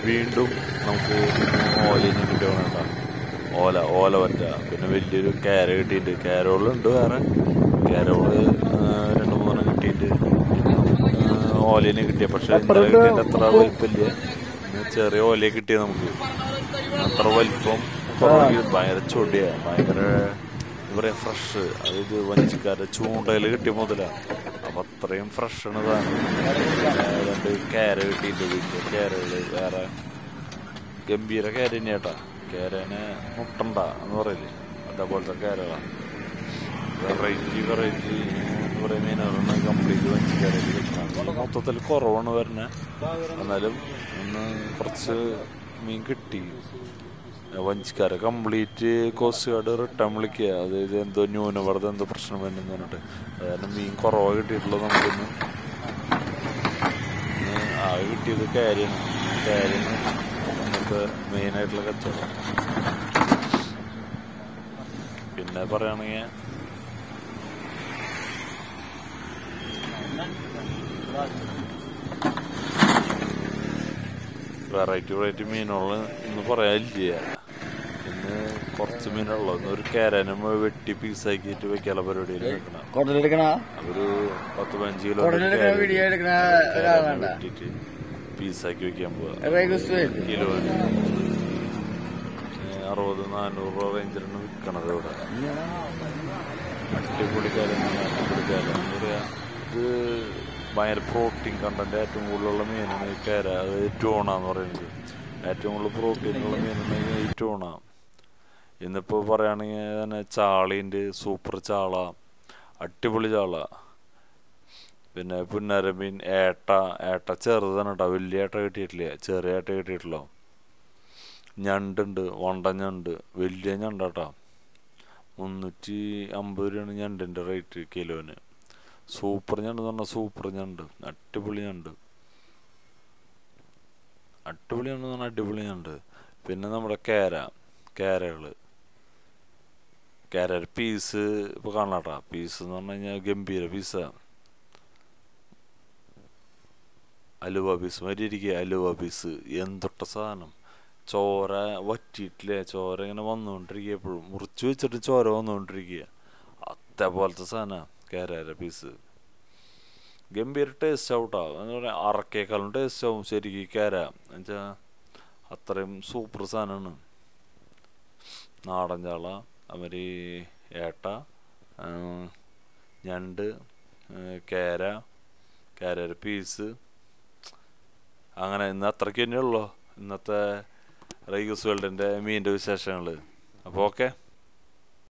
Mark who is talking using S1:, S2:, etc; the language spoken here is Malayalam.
S1: വീണ്ടും നമുക്ക് ഓലിനെ കിട്ടുകയാണ് ഓല ഓല പറ്റ പിന്നെ വലിയൊരു ക്യാര കിട്ടിയിട്ടുണ്ട് ക്യാരോളുണ്ട് വേറെ ക്യാരോള് രണ്ട് മൂന്നെണ്ണം കിട്ടിയിട്ട് ഓലിനെ കിട്ടിയ പക്ഷെ ഇന്നലെ കിട്ടിയതിന്റെ അത്ര വലിപ്പമില്ല ഇന്ന് ചെറിയ ഓലയെ കിട്ടിയ നമുക്ക് അത്ര വലിപ്പം കുറവ് ഭയങ്കര ചൊടിയ ഭയങ്കര എന്താ പറയാ ഫ്രഷ് അതായത് വഞ്ചിക്കാരുടെ ചൂണ്ടയിൽ കിട്ടിയ മുതലാണ് അപ്പൊ അത്രയും ഫ്രഷ് ആണ് സാധനം രണ്ട് ക്യാര കിട്ടിയിട്ടുണ്ട് വലിയ ക്യാരകള് വേറെ ഗംഭീര ക്യാര തന്നെയാട്ടാ ക്യാരനെ മുട്ടണ്ട എന്ന് പറയില്ലേ അതേപോലത്തെ ക്യാരകളാണ് വെറൈറ്റി വെറൈറ്റി എന്താ പറയുക മീനുകളാണ് കംപ്ലീറ്റ് വഞ്ചിക്കാരൊക്കെ കിട്ടുന്നത് മൊത്തത്തിൽ കുറവാണ് വരുന്നത് എന്നാലും ഒന്ന് കുറച്ച് മീൻ കിട്ടി വഞ്ചിക്കാരെ കംപ്ലീറ്റ് കോസ്റ്റ് ഗാർഡ് റിട്ടേൺ വിളിക്കുക അതായത് എന്തോ ന്യൂനപർദ്ധം എന്തോ പ്രശ്നം വരുന്നെന്ന് പറഞ്ഞിട്ട് കാരണം മീൻ കുറവാണ് കിട്ടിയിട്ടുള്ളത് നമുക്കൊന്ന് ആകെ കിട്ടിയത് കാര്യാണ് കാര്യാണ് നമുക്ക് മെയിനായിട്ടുള്ള കച്ചവടം പിന്നെ പറയുകയാണെങ്കിൽ വെറൈറ്റി വെറൈറ്റി മീനുകൾ ഇന്ന് പറയാനില്ല ഇന്ന് കുറച്ച് മീനുള്ളൂ ഇന്ന് ഒരു കാരനും വെട്ടി പീസാക്കിയിട്ട് വെക്കാനുള്ള പരിപാടിയിൽ നിൽക്കണം
S2: കൊടലെടുക്കണ
S1: ഒരു പത്ത് പതിനഞ്ച് കിലോ
S2: കൊടലെടുക്കണ വീഡിയോ എടുക്കണ ഒരാളാണ്ട
S1: വെട്ടിട്ട് പീസാക്കി വെക്കാൻ പോവാ
S2: റേഗുസ്വേൽ
S1: കിലോന് അറുപത് നാനൂറ് രൂപ റേഞ്ചിലാണ് വിൽക്കണത് ഇവിടെ അടിപൊളിക്കാരൻ അടിപൊളിക്കാരൻ എന്താ പറയാ ഇത് ഭയങ്കര പ്രോട്ടീൻ കണ്ടന്റ് ഏറ്റവും കൂടുതലുള്ള മീനാണ് ഈ കേര അത് ടോണ എന്ന് പറയുന്നത് ഏറ്റവും കൂടുതൽ പ്രോട്ടീൻ ഉള്ള മീനാണ് ഈ ടോണ ഇന്നിപ്പോൾ പറയുകയാണെങ്കിൽ തന്നെ ചാളീൻ്റെ സൂപ്പർ ചാള അടിപൊളി ചാള പിന്നെ പുന്നരമീൻ ഏട്ട ഏട്ട ചെറുതാണ് കേട്ടോ വലിയ ഏട്ട കിട്ടിയിട്ടില്ല ചെറിയ ഏട്ട കിട്ടിയിട്ടുള്ളൂ ഞണ്ടുണ്ട് വണ്ട ഞണ്ട് വലിയ ഞണ്ടാട്ടോ മുന്നൂറ്റി അമ്പത് രൂപയാണ് ഞണ്ടിൻ്റെ റേറ്റ് കിലോന് സൂപ്പർ ഞണ്ട് എന്ന് പറഞ്ഞാൽ സൂപ്പർ ഞണ്ട് അടിപൊളി ഞണ്ട് അടിപൊളി ഞണ്ട് എന്ന് പറഞ്ഞാൽ അടിപൊളി ഞണ്ട് പിന്നെ നമ്മുടെ കേര കേരകൾ കേര പീസ് ഇപ്പോൾ കാണാട്ടാ പീസ് എന്ന് പറഞ്ഞു കഴിഞ്ഞാൽ ഗംഭീര പീസാണ് അലുവ പീസ് മാതിരി ഇരിക്കുക അലുവ പീസ് എന്തൊട്ട സാധനം ചോര വറ്റിയിട്ടില്ലേ ചോര ഇങ്ങനെ വന്നുകൊണ്ടിരിക്കുക എപ്പോഴും മുറിച്ച് വെച്ചിട്ട് ചോര വന്നുകൊണ്ടിരിക്കുക അതേപോലത്തെ സാധനമാണ് കേരര പീസ് ഗംഭീര ടേസ്റ്റ് ആവട്ടോ എന്ന് പറയാം അറക്കേക്കാളും ടേസ്റ്റ് ആവും ശരിക്കും കേര എന്നുവെച്ചാൽ അത്രയും സൂപ്പർ സാധനമാണ് നാടൻ ചാള അവര് ഏട്ട ആ, ഞണ്ട് ആ, കേര കേരര പീസ് അങ്ങനെ ഇന്ന് അത്രയ്ക്ക് തന്നെയുള്ളൂ ഇന്നത്തെ റൈഗസ് വേൾഡിൻ്റെ മീനിൻ്റെ വിശേഷങ്ങൾ അപ്പോൾ ഓക്കെ